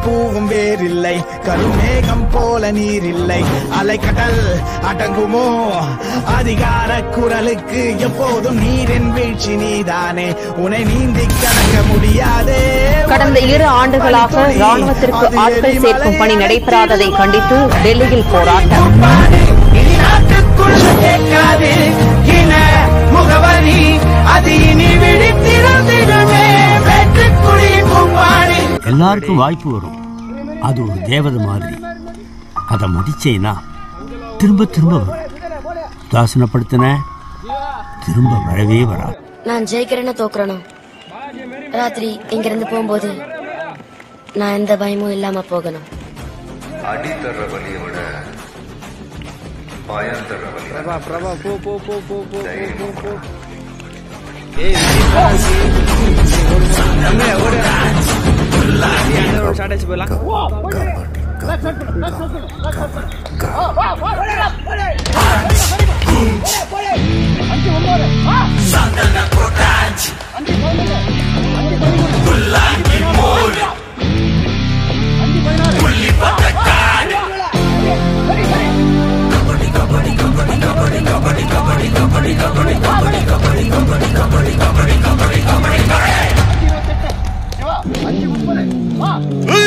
பூவும் வேறில்லை கருமேகம் போல நீரில்லை அலைக்கடல் அடங்குமோ அதிகார குரலுக்கு எப்போதும் நீரின் வீழ்ச்சி நீதானே உன்னை நீந்தி கடக்க முடியாதே கடந்த இரு ஆண்டுகளாக ராணுவத்திற்கு ஆட்கள் சேர்க்கும் பணி நடைபெறாததை கண்டித்து டெல்லியில் போராட்டம் இனி நாட்டுக்குள் கேட்காது இன முகவரி அது இனி விழித்திருந்திடுமே வெற்றுக்குடி பூம்பாடி எல்லாருக்கும் வாய்ப்பு வரும் அது ஒரு தேவதை மாதிரி அதை மதிச்சேனா திரும்ப திரும்ப வரும் உதாசனப்படுத்தின திரும்ப வரவே வராது நான் ஜெயிக்கிறேன்னு தோக்குறேனோ ராத்திரி இங்கிருந்து போகும்போது நான் எந்த பயமும் இல்லாம போகணும் அடித்தர வலியை விட பயம் தர வலி பிரபா பிரபா போ போ போ போ போ போ போ போ ஷார்ட் ஆச்சு போயிடலாம் ஏய்